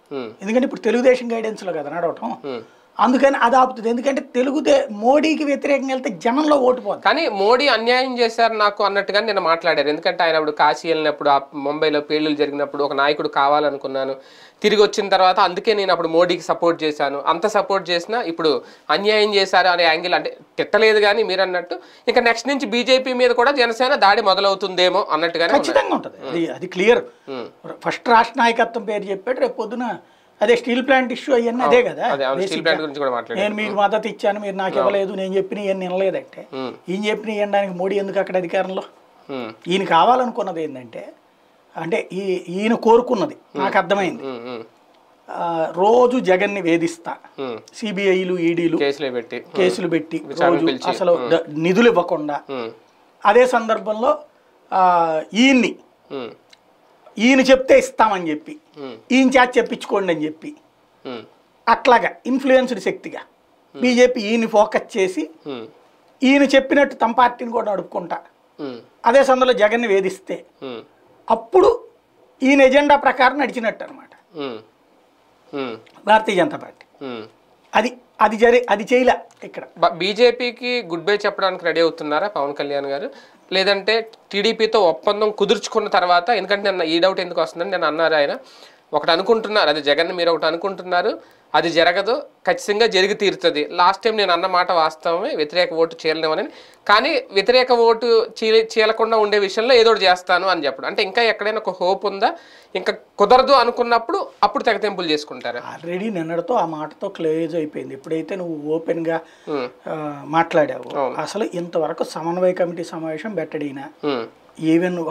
ఉమ్, ఎందుకంటే ఇప్పుడు తెలుగుదేశం గైడెన్స్లో కదా నడవటం ఉమ్. అందుకని అది ఆపుతుంది ఎందుకంటే తెలుగుదే మోడీకి వ్యతిరేకంగా వెళ్తే జనంలో ఓటు పోతుంది కానీ మోడీ అన్యాయం చేశారు నాకు అన్నట్టుగా నిన్న మాట్లాడారు ఎందుకంటే ఆయన అప్పుడు కాశీ వెళ్ళినప్పుడు ఆ ముంబైలో పేలులు జరిగినప్పుడు ఒక నాయకుడు కావాలనుకున్నాను తిరిగి వచ్చిన తర్వాత అందుకే నేను అప్పుడు మోడీకి సపోర్ట్ చేశాను అంత సపోర్ట్ చేసినా ఇప్పుడు అన్యాయం చేశారు అనే యాంగిల్ అంటే తిట్టలేదు కానీ మీరు అన్నట్టు ఇంకా నెక్స్ట్ నుంచి బీజేపీ మీద కూడా జనసేన దాడి మొదలవుతుందేమో అన్నట్టుగానే ఉన్నారు. ఖచ్చితంగా ఉంటుంది అది అది క్లియర్ ఉమ్, ఫస్ట్ రాష్ట్ర నాయకత్వం పేరు చెప్పాడు రేపు పొద్దున అదే స్టీల్ ప్లాంట్ ఇష్యూ అవన్నీ అదే కదా అదే అవును స్టీల్ basic గా. ప్లాంట్ గురించి కూడా మాట్లాడారు నేను మీకు మద్దతు ఇచ్చాను మీరు నాకు ఇవ్వలేదు నేను చెప్పిన ఇవన్నీ వినలేదంటే ఉమ్, ఈయన చెప్పిన ఇవ్వడానికి మోడీ ఎందుకు అక్కడ అధికారంలో ఉమ్, ఈయన కావాలనుకున్నది ఏంటంటే అంటే ఈ ఈయన కోరుకున్నది నాకు అర్థమైంది ఉమ్, ఉమ్, ఆ, రోజు జగన్ని వేధిస్తా ఉమ్. సిబిఐలు ఈడీలు కేసులే పెట్టి కేసులు పెట్టి విచారణ రోజు పిలిచి, అసలు ద- నిధులు ఇవ్వకుండా ఉమ్, అదే సందర్భంలో ఆ, ఈయన్ని ఉమ్, ఈయన చెప్తే ఇస్తామని చెప్పి ఉమ్, ఈయన చేత చెప్పించుకోండి అని చెప్పి ఉమ్, అట్లాగా ఇన్ఫ్లుయెన్స్డ్ శక్తిగా బీజేపీ ఈయన ఫోకస్ చేసి ఉమ్, ఈయన చెప్పినట్టు తమ పార్టీని కూడా నడుపుకుంటా ఉమ్, అదే సందర్భంలో జగన్ని వేధిస్తే ఉమ్, అప్పుడు ఈయన ఎజెండా ప్రకారం నడిచినట్టు అనమాట ఉమ్, ఉమ్, భారతీయ జనతా పార్టీ ఉమ్. అది అది జరి అది చేయలే ఇక్కడ బ- బీజేపీకి గుడ్ బై చెప్పడానికి రెడీ అవుతున్నారా పవన్ కళ్యాణ్ గారు లేదంటే టీడీపీతో ఒప్పందం కుదుర్చుకున్న తర్వాత ఎందుకంటే నిన్న ఈ డౌట్ ఎందుకు వస్తుందని నేను అన్నారు ఆయన ఒకటి అనుకుంటున్నారు అది జగన్ మీరు ఒకటి అనుకుంటున్నారు అది జరగదు ఖచ్చితంగా జరిగి తీరుతుంది లాస్ట్ టైం నేను అన్న మాట వాస్తవమే వ్యతిరేక ఓటు చేయలేమని కానీ వ్యతిరేక ఓటు చీల చీలకుండా ఉండే విషయంలో ఏదో ఒకటి చేస్తాను అని చెప్పడం అంటే ఇంకా ఎక్కడైనా ఒక హోప్ ఉందా ఇంకా కుదరదు అనుకున్నప్పుడు అప్పుడు తెగతెంపులు చేసుకుంటారా ఆల్రెడీ నిన్నటితో ఆ మాటతో క్లోజ్ అయిపోయింది ఎప్పుడైతే నువ్వు ఓపెన్గా ఉమ్, మాట్లాడావు అవును. అసలు ఇంతవరకు సమన్వయ కమిటీ సమావేశం పెట్టడినా ఉమ్, ఈవెన్